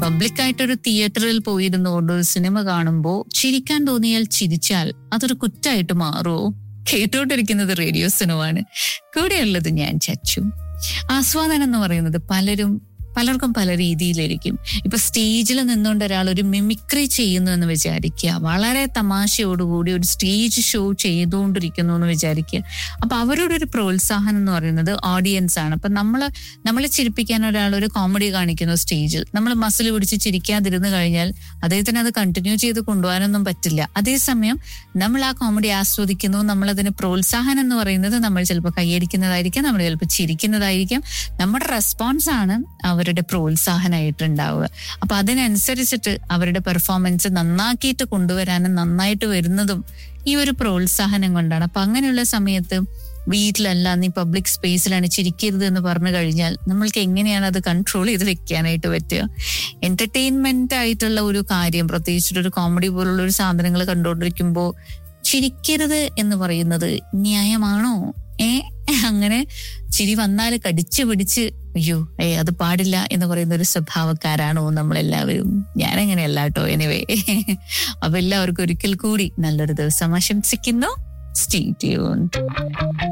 പബ്ലിക്കായിട്ടൊരു തിയേറ്ററിൽ പോയിരുന്നുകൊണ്ട് ഒരു സിനിമ കാണുമ്പോൾ ചിരിക്കാൻ തോന്നിയാൽ ചിരിച്ചാൽ അതൊരു കുറ്റായിട്ട് മാറുമോ കേട്ടോണ്ടിരിക്കുന്നത് റേഡിയോ സിനിമയാണ് കൂടെയുള്ളത് ഞാൻ ചച്ചു ആസ്വാദനം എന്ന് പറയുന്നത് പലരും പലർക്കും പല രീതിയിലിരിക്കും ഇപ്പൊ സ്റ്റേജിൽ നിന്നുകൊണ്ട് ഒരാൾ ഒരു മിമിക്രി ചെയ്യുന്നു എന്ന് വിചാരിക്കുക വളരെ തമാശയോടുകൂടി ഒരു സ്റ്റേജ് ഷോ ചെയ്തുകൊണ്ടിരിക്കുന്നു എന്ന് വിചാരിക്കുക അപ്പൊ അവരുടെ ഒരു പ്രോത്സാഹനം എന്ന് പറയുന്നത് ഓഡിയൻസ് ആണ് അപ്പൊ നമ്മള് നമ്മളെ ചിരിപ്പിക്കാൻ ഒരാൾ ഒരു കോമഡി കാണിക്കുന്നു സ്റ്റേജിൽ നമ്മൾ മസിൽ പിടിച്ച് ചിരിക്കാതിരുന്നു കഴിഞ്ഞാൽ അദ്ദേഹത്തിന് അത് കണ്ടിന്യൂ ചെയ്ത് കൊണ്ടുപോകാനൊന്നും പറ്റില്ല അതേസമയം നമ്മൾ ആ കോമഡി ആസ്വദിക്കുന്നു നമ്മൾ അതിന് പ്രോത്സാഹനം എന്ന് പറയുന്നത് നമ്മൾ ചിലപ്പോൾ കൈയടിക്കുന്നതായിരിക്കാം നമ്മൾ ചിലപ്പോൾ ചിരിക്കുന്നതായിരിക്കാം നമ്മുടെ റെസ്പോൺസ് ആണ് അവരുടെ പ്രോത്സാഹനമായിട്ടുണ്ടാവുക അപ്പൊ അതിനനുസരിച്ചിട്ട് അവരുടെ പെർഫോമൻസ് നന്നാക്കിയിട്ട് കൊണ്ടുവരാനും നന്നായിട്ട് വരുന്നതും ഈ ഒരു പ്രോത്സാഹനം കൊണ്ടാണ് അപ്പൊ അങ്ങനെയുള്ള സമയത്ത് വീട്ടിലല്ല നീ പബ്ലിക് സ്പേസിലാണ് ചിരിക്കരുത് എന്ന് പറഞ്ഞു കഴിഞ്ഞാൽ നമ്മൾക്ക് എങ്ങനെയാണ് അത് കൺട്രോൾ ചെയ്ത് വെക്കാനായിട്ട് പറ്റുക എന്റർടൈൻമെന്റ് ആയിട്ടുള്ള ഒരു കാര്യം പ്രത്യേകിച്ചിട്ട് ഒരു കോമഡി പോലുള്ള ഒരു സാധനങ്ങൾ കണ്ടുകൊണ്ടിരിക്കുമ്പോൾ ചിരിക്കരുത് എന്ന് പറയുന്നത് ന്യായമാണോ ഏ അങ്ങനെ ചിരി വന്നാൽ കടിച്ചു പിടിച്ച് അയ്യോ ഏ അത് പാടില്ല എന്ന് പറയുന്ന ഒരു സ്വഭാവക്കാരാണോ നമ്മളെല്ലാവരും ഞാനങ്ങനെയല്ല കേട്ടോ എനിവേ അപ്പൊ എല്ലാവർക്കും ഒരിക്കൽ കൂടി നല്ലൊരു ദിവസം ആശംസിക്കുന്നു സ്റ്റേ ട്യൂൺ